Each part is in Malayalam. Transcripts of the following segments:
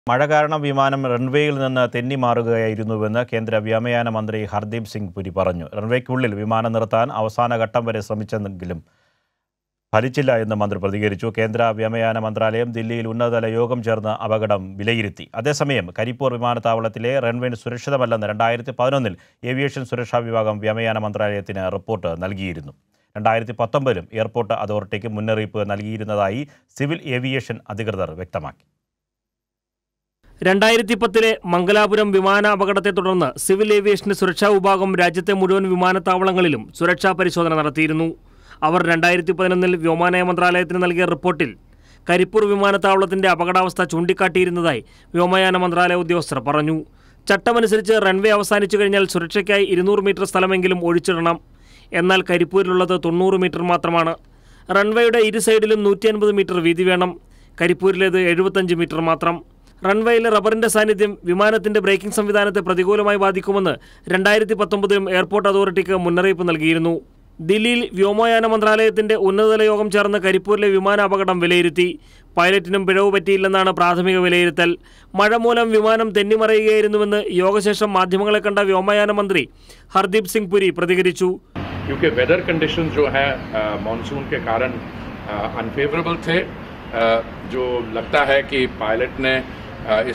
മഴ കാരണം വിമാനം റൺവേയിൽ നിന്ന് തെന്നിമാറുകയായിരുന്നുവെന്ന് കേന്ദ്ര വ്യോമയാന മന്ത്രി ഹർദീപ് സിംഗ് പുരി പറഞ്ഞു റൺവേക്കുള്ളിൽ വിമാനം നിർത്താൻ അവസാന ഘട്ടം വരെ ശ്രമിച്ചെങ്കിലും ഫലിച്ചില്ല എന്ന് മന്ത്രി പ്രതികരിച്ചു കേന്ദ്ര വ്യോമയാന മന്ത്രാലയം ദില്ലിയിൽ ഉന്നതതല യോഗം ചേർന്ന് അപകടം വിലയിരുത്തി അതേസമയം കരിപ്പൂർ വിമാനത്താവളത്തിലെ റൺവേ സുരക്ഷിതമല്ലെന്ന് രണ്ടായിരത്തി പതിനൊന്നിൽ ഏവിയേഷൻ സുരക്ഷാ വിഭാഗം വ്യോമയാന മന്ത്രാലയത്തിന് റിപ്പോർട്ട് നൽകിയിരുന്നു രണ്ടായിരത്തി പത്തൊമ്പതിലും എയർപോർട്ട് അതോറിറ്റിക്ക് മുന്നറിയിപ്പ് നൽകിയിരുന്നതായി സിവിൽ ഏവിയേഷൻ അധികൃതർ വ്യക്തമാക്കി രണ്ടായിരത്തി പത്തിലെ മംഗലാപുരം വിമാന അപകടത്തെ തുടർന്ന് സിവിൽ ഏവിയേഷന്റെ സുരക്ഷാ വിഭാഗം രാജ്യത്തെ മുഴുവൻ വിമാനത്താവളങ്ങളിലും സുരക്ഷാ പരിശോധന നടത്തിയിരുന്നു അവർ രണ്ടായിരത്തി പതിനൊന്നിൽ വ്യോമയാന മന്ത്രാലയത്തിന് നൽകിയ റിപ്പോർട്ടിൽ കരിപ്പൂർ വിമാനത്താവളത്തിന്റെ അപകടാവസ്ഥ ചൂണ്ടിക്കാട്ടിയിരുന്നതായി വ്യോമയാന മന്ത്രാലയ ഉദ്യോഗസ്ഥർ പറഞ്ഞു ചട്ടമനുസരിച്ച് റൺവേ അവസാനിച്ചു കഴിഞ്ഞാൽ സുരക്ഷയ്ക്കായി ഇരുന്നൂറ് മീറ്റർ സ്ഥലമെങ്കിലും ഒഴിച്ചിടണം എന്നാൽ കരിപ്പൂരിലുള്ളത് തൊണ്ണൂറ് മീറ്റർ മാത്രമാണ് റൺവേയുടെ ഇരു സൈഡിലും നൂറ്റി അൻപത് മീറ്റർ വീതി വേണം കരിപ്പൂരിലേത് എഴുപത്തഞ്ച് മീറ്റർ മാത്രം റൺവേയിലെ റബ്ബറിന്റെ സാന്നിധ്യം വിമാനത്തിന്റെ ബ്രേക്കിംഗ് സംവിധാനത്തെ പ്രതികൂലമായി ബാധിക്കുമെന്ന് രണ്ടായിരത്തി പത്തൊമ്പതിലും എയർപോർട്ട് അതോറിറ്റിക്ക് മുന്നറിയിപ്പ് നൽകിയിരുന്നു ദില്ലിയിൽ വ്യോമയാന മന്ത്രാലയത്തിന്റെ ഉന്നതതല യോഗം ചേർന്ന് കരിപ്പൂരിലെ വിമാന അപകടം വിലയിരുത്തി പൈലറ്റിനും പിഴവ് പറ്റിയില്ലെന്നാണ് പ്രാഥമിക വിലയിരുത്തൽ മഴ മൂലം വിമാനം തെന്നിമറയുകയായിരുന്നുവെന്ന് യോഗശേഷം മാധ്യമങ്ങളെ കണ്ട വ്യോമയാന മന്ത്രി ഹർദീപ് സിംഗ് പുരി പ്രതികരിച്ചു क्योंकि वेदर कंडीशन जो है मानसून के कारण अनफेवरेबल थे अ, जो लगता है कि पायलट ने अ, इस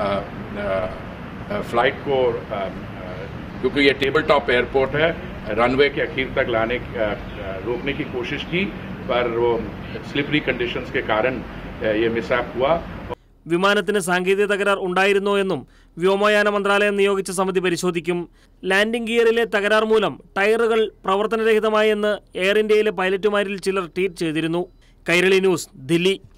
फ्लाइट को अ, अ, क्योंकि ये टेबल टॉप एयरपोर्ट है रनवे के अखीर तक लाने अ, अ, रोकने की कोशिश की पर वो स्लिपरी कंडीशंस के कारण अ, ये मिसअप हुआ വിമാനത്തിന് സാങ്കേതിക തകരാർ ഉണ്ടായിരുന്നോ എന്നും വ്യോമയാന മന്ത്രാലയം നിയോഗിച്ച സമിതി പരിശോധിക്കും ലാൻഡിംഗ് ഗിയറിലെ തകരാർ മൂലം ടയറുകൾ പ്രവർത്തനരഹിതമായെന്ന് എയർ ഇന്ത്യയിലെ പൈലറ്റുമാരിൽ ചിലർ ട്വീറ്റ് ചെയ്തിരുന്നു കൈരളി ന്യൂസ് ദില്ലി